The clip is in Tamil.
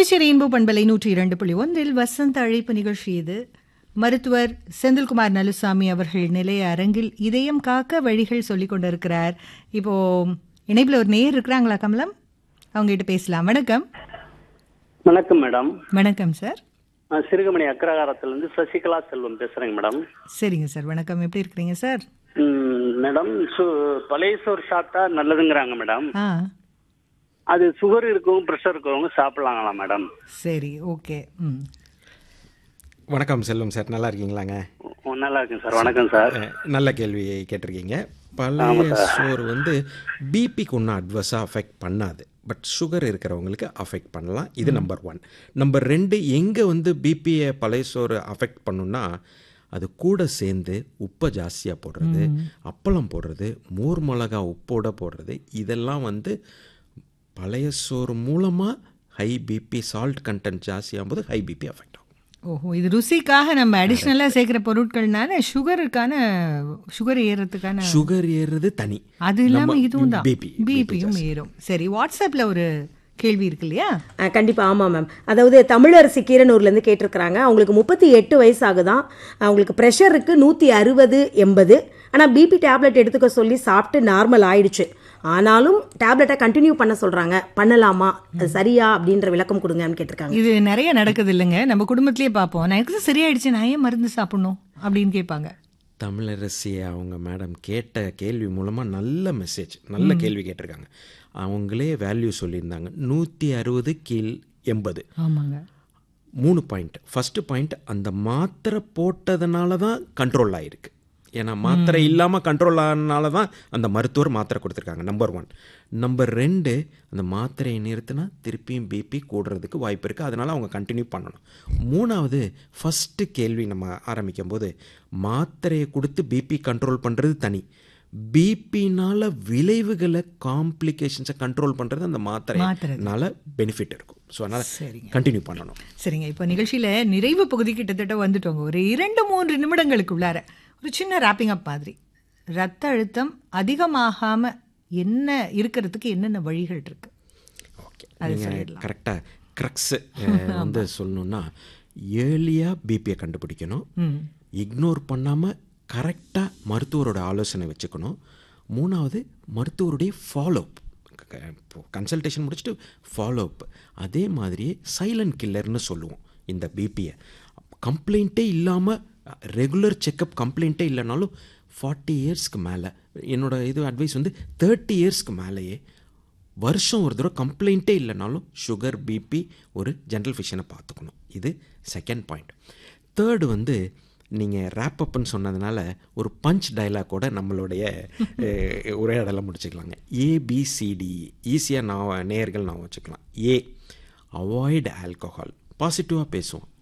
திருச்சி ரெயின்போ பண்பலை நூற்றி இரண்டு புள்ளி ஒன்றில் வசந்த அழைப்பு நிகழ்ச்சி இது மருத்துவர் செந்தில்குமார் நலுசாமி அவர்கள் நிலைய அரங்கில் இதயம் காக்க வழிகள் சொல்லிக் கொண்டிருக்கிறார் இப்போ இணைப்பில் ஒரு நேர் இருக்கிறாங்களா கமலம் அவங்க கிட்ட பேசலாம் வணக்கம் வணக்கம் மேடம் வணக்கம் சார் நான் சிறுகமணி அக்ரகாரத்திலிருந்து சசிகலா செல்வம் பேசுறேங்க மேடம் சரிங்க சார் வணக்கம் எப்படி இருக்கிறீங்க சார் ம், மேடம் சு பழைய சோறு சாப்பிட்டா நல்லதுங்கிறாங்க மேடம் ஆ அது சுகர் இருக்கவங்க ப்ரெஷர் இருக்கவங்க சாப்பிடலாங்களா மேடம் சரி ஓகே ம் வணக்கம் செல்வம் சார் நல்லா இருக்கீங்களாங்க ஓ, நல்லா இருக்குங்க சார் வணக்கம் சார் அஹ், நல்ல கேள்வியை கேட்டிருக்கீங்க பழைய சோறு வந்து பிபிக்கு ஒன்றும் அட்வர்ஸாக அஃபெக்ட் பண்ணாது பட் சுகர் இருக்கிறவங்களுக்கு அஃபெக்ட் பண்ணலாம் இது நம்பர் ஒன் நம்பர் ரெண்டு எங்கே வந்து பிபியை பழைய சோறு அஃபெக்ட் பண்ணுன்னா அது கூட சேர்ந்து உப்பை ஜாஸ்தியாக போடுறது அப்பளம் போடுறது மோர் மிளகா உப்போட போடுறது இதெல்லாம் வந்து பழைய சோறு மூலமாக ஹை பிபி சால்ட் கண்டென்ட் ஜாஸ்தியாகும் போது ஹை பிபி அஃபெக்ட் ஆகும் ஓஹோ இது ருசிக்காக நம்ம அடிஷ்னலாக சேர்க்குற பொருட்கள்னால சுகருக்கான சுகர் ஏறுறதுக்கான சுகர் ஏறுறது தனி அது இல்லாம நம்ம இதுவும் தான் BP, பிபியும் ஏறும் சரி வாட்ஸ்அப்ல ஒரு கேள்வி இருக்கு இல்லையா ஆ, கண்டிப்பா ஆமாம் மேம் அதாவது தமிழரசி கீரனூர்லேருந்து கேட்டிருக்கிறாங்க அவங்களுக்கு முப்பத்தி எட்டு வயசு ஆகுதான் அவங்களுக்கு ப்ரெஷர் இருக்கு நூற்றி அறுபது எண்பது ஆனால் பிபி டேப்லெட் எடுத்துக்க சொல்லி சாப்பிட்டு நார்மல் ஆயிடுச்சு ஆனாலும் டேப்லெட்டை கண்டினியூ பண்ண சொல்றாங்க பண்ணலாமா அது சரியா அப்படின்ற விளக்கம் கொடுங்கன்னு கேட்டிருக்காங்க இது நிறைய நடக்குது இல்லைங்க நம்ம குடும்பத்திலேயே பார்ப்போம் நான் எனக்கு சரியாயிடுச்சு நான் ஏன் மருந்து சாப்பிடணும் அப்படின்னு கேட்பாங்க தமிழரசி அவங்க மேடம் கேட்ட கேள்வி மூலமாக நல்ல மெசேஜ் நல்ல கேள்வி கேட்டிருக்காங்க அவங்களே வேல்யூ சொல்லியிருந்தாங்க நூற்றி அறுபது கீழ் எண்பது ஆமாங்க மூணு பாயிண்ட் ஃபஸ்ட்டு பாயிண்ட் அந்த மாத்திரை போட்டதுனால தான் கண்ட்ரோல் ஆகிருக்கு ஏன்னா மாத்திரை இல்லாமல் கண்ட்ரோல் ஆனனால தான் அந்த மருத்துவர் மாத்திரை கொடுத்துருக்காங்க நம்பர் ஒன் நம்பர் ரெண்டு அந்த மாத்திரையை நிறுத்தினா திருப்பியும் பிபி கூடுறதுக்கு வாய்ப்பு இருக்குது அதனால் அவங்க கண்டினியூ பண்ணணும் மூணாவது ஃபஸ்ட்டு கேள்வி நம்ம ஆரம்பிக்கும் போது மாத்திரையை கொடுத்து பிபி கண்ட்ரோல் பண்ணுறது தனி பிபினால விளைவுகளை காம்ப்ளிகேஷன்ஸை கண்ட்ரோல் பண்ணுறது அந்த மாத்திரை. மாத்திரைனால பெனிஃபிட் இருக்கும் ஸோ அதனால் சரிங்க. கண்டினியூ பண்ணணும் சரிங்க இப்போ நிகழ்ச்சியில நிறைவு பகுதி கிட்டத்தட்ட வந்துட்டோங்க ஒரு இரண்டு மூன்று நிமிடங்களுக்குள்ளார ஒரு சின்ன ரேப்பிங் அப் மாதிரி ரத்த அழுத்தம் அதிகமாகாம என்ன இருக்கிறதுக்கு என்னென்ன வழிகள் இருக்கு ஓகே அது நீங்கள் சொல்லிடலாம். கரெக்டாக க்ரக்ஸு வந்து சொல்லணுன்னா ஏர்லியாக பிபியை கண்டுபிடிக்கணும் ம் இக்னோர் பண்ணாமல் கரெக்டாக மருத்துவரோட ஆலோசனை வச்சுக்கணும் மூணாவது மருத்துவருடைய ஃபாலோஅப் கன்சல்டேஷன் முடிச்சுட்டு ஃபாலோஅப் அதே மாதிரியே சைலண்ட் கில்லர்னு சொல்லுவோம் இந்த பிபியை கம்ப்ளைண்ட்டே இல்லாமல் ரெகுலர் செக்கப் கம்ப்ளைண்ட்டே இல்லைனாலும் ஃபார்ட்டி இயர்ஸ்க்கு மேலே என்னோட இது அட்வைஸ் வந்து தேர்ட்டி இயர்ஸ்க்கு மேலேயே வருஷம் ஒரு தடவை கம்ப்ளைண்ட்டே இல்லைனாலும் சுகர் பிபி ஒரு ஜென்ரல் ஃபிஷனை பார்த்துக்கணும் இது செகண்ட் பாயிண்ட் தேர்டு வந்து நீங்கள் ரேப் அப்னு சொன்னதுனால ஒரு பஞ்ச் டைலாக்கோட நம்மளுடைய அஹ், உரையாடலை முடிச்சுக்கலாங்க ஏபிசிடி ஈஸியாக நான் நேயர்கள் நான் வச்சுக்கலாம் ஏ அவாய்ட் ஆல்கஹால் பாசிட்டிவாக பேசுவோம்